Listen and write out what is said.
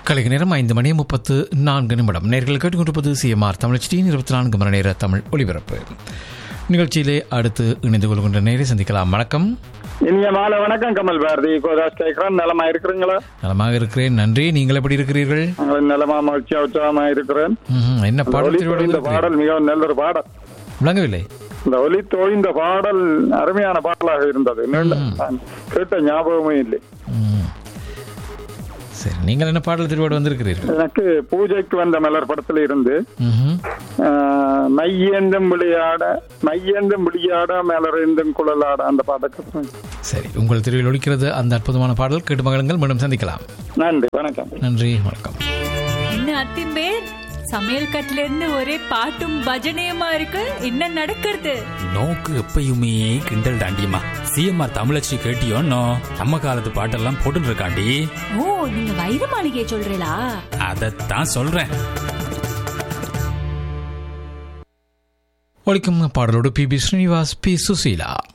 கலைஞர் நேரம் ஐந்து மணி முப்பத்து நான்கு நிமிடம் நேர்கள் கேட்டுக்கொண்டிருப்பது சிஎம்ஆர் தமிழச்சியின் இருபத்தி நான்கு மணி நேர தமிழ் ஒலிபரப்பு நிகழ்ச்சியிலே அடுத்து இணைந்து கொள்கின்ற நேரை சந்திக்கலாம் வணக்கம் இனிய மாலை வணக்கம் கமல் பாரதி கோதாஸ் கேட்கிறேன் நலமா இருக்கிறீங்களா நலமாக இருக்கிறேன் நன்றி நீங்கள் எப்படி இருக்கிறீர்கள் நாங்கள் நலமா மகிழ்ச்சியா உற்சாகமா இருக்கிறேன் ம்ஹும். என்ன இந்த பாடல் ஒலி திருவிழா தோய்ந்த வந்திருக்கிறீர்கள்? பாடல் மிகவும் நல்ல ஒரு பாடல் விளங்கவில்லை இந்த ஒலி தோய்ந்த பாடல் அருமையான பாடலாக இருந்தது நீண்ட நான் கேட்ட ஞாபகமே இல்லை ம். சரி நீங்கள் என்ன பாடல் திருவிழா வந்திருக்கிறீர்கள் எனக்கு பூஜைக்கு வந்த மலர் படத்துல இருந்து ம்ஹும். ஆஹ், மையேந்தும் விளையாட மையேந்தும் விளையாட மலரேந்தும் குழலாட அந்த பாடக்கு சரி உங்கள் திருவில் ஒழிக்கிறது அந்த அற்புதமான பாடல் கேட்டு மகளுங்கள் மீண்டும் சந்திக்கலாம் நன்றி வணக்கம் நன்றி வணக்கம் என்ன அத்திம்பே சமையல் கட்டுல இருந்து ஒரே பாட்டும் பஜனையுமா இருக்கு என்ன நடக்கிறது நோக்கு எப்பயுமே கிண்டல் தாண்டியம்மா சிஎம்ஆர் தமிழச்சி கேட்டியோன்னோ நம்ம காலத்து பாட்டெல்லாம் போட்டுட்டு இருக்காண்டி ஓ நீங்க வைர மாளிகையை சொல்றீங்களா அதைத்தான் சொல்றேன் ஒழிக்கும் பாடலோடு P B Srinivas P Susheela